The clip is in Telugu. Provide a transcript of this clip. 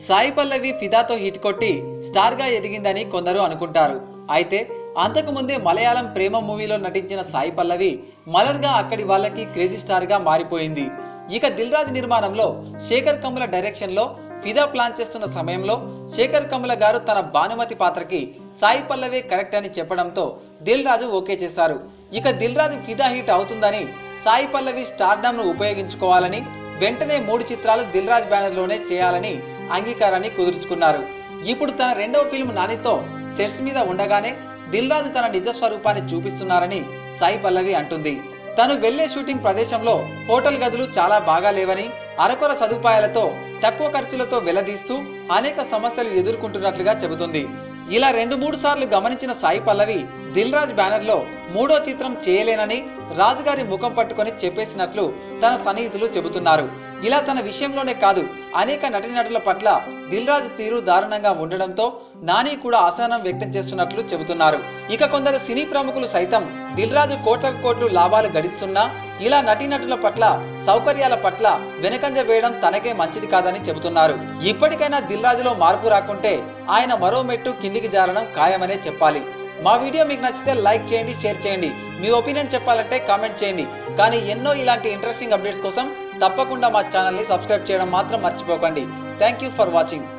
సాయి పల్లవి ఫిదాతో హిట్ కొట్టి స్టార్ గా ఎదిగిందని కొందరు అనుకుంటారు అయితే అంతకు ముందే మలయాళం ప్రేమ మూవీలో నటించిన సాయి పల్లవి మలర్ గా అక్కడి వాళ్ళకి క్రేజీ స్టార్ గా మారిపోయింది ఇక దిల్ రాజు నిర్మాణంలో శేఖర్ కమ్ముల డైరెక్షన్ లో ఫిదా ప్లాన్ చేస్తున్న సమయంలో శేఖర్ కమ్ముల గారు తన భానుమతి పాత్రకి సాయి పల్లవి కరెక్ట్ అని చెప్పడంతో దిల్ రాజు ఓకే చేశారు ఇక దిల్ రాజు ఫిదా హిట్ అవుతుందని సాయి పల్లవి స్టార్డమ్ ను ఉపయోగించుకోవాలని వెంటనే మూడు చిత్రాలు దిల్ రాజ్ బ్యానర్ లోనే చేయాలని అంగీకారాన్ని కుదుర్చుకున్నారు ఇప్పుడు తన రెండవ ఫిల్మ్ నానితో సెట్స్ మీద ఉండగానే దిల్ రాజు తన నిజ స్వరూపాన్ని చూపిస్తున్నారని సాయి పల్లవి అంటుంది తను వెళ్లే షూటింగ్ ప్రదేశంలో హోటల్ గదులు చాలా బాగా లేవని అరకొర సదుపాయాలతో తక్కువ ఖర్చులతో వెళ్లదీస్తూ అనేక సమస్యలు ఎదుర్కొంటున్నట్లుగా చెబుతుంది ఇలా రెండు మూడు సార్లు గమనించిన సాయి పల్లవి దిల్ రాజ్ బ్యానర్ లో మూడో చిత్రం చేయలేనని రాజుగారి ముఖం పట్టుకొని చెప్పేసినట్లు తన సన్నిహితులు చెబుతున్నారు ఇలా తన విషయంలోనే కాదు అనేక నటీనటుల పట్ల దిల్ రాజు తీరు దారుణంగా ఉండడంతో నాని కూడా అసహనం వ్యక్తం చేస్తున్నట్లు చెబుతున్నారు ఇక కొందరు సినీ ప్రముఖులు సైతం దిల్ రాజు కోట్ల కోట్లు లాభాలు గడిస్తున్నా ఇలా నటీనటుల పట్ల సౌకర్యాల పట్ల వెనకంజ వేయడం తనకే మంచిది కాదని చెబుతున్నారు ఇప్పటికైనా దిల్ రాజులో మార్పు రాకుంటే ఆయన మరో మెట్టు కిందికి జారడం ఖాయమనే చెప్పాలి మా వీడియో మీకు నచ్చితే లైక్ చేయండి షేర్ చేయండి మీ ఒపీనియన్ చెప్పాలంటే కామెంట్ చేయండి కానీ ఎన్నో ఇలాంటి ఇంట్రెస్టింగ్ అప్డేట్స్ కోసం తప్పకుండా మా ఛానల్ని సబ్స్క్రైబ్ చేయడం మాత్రం మర్చిపోకండి థ్యాంక్ యూ ఫర్ వాచింగ్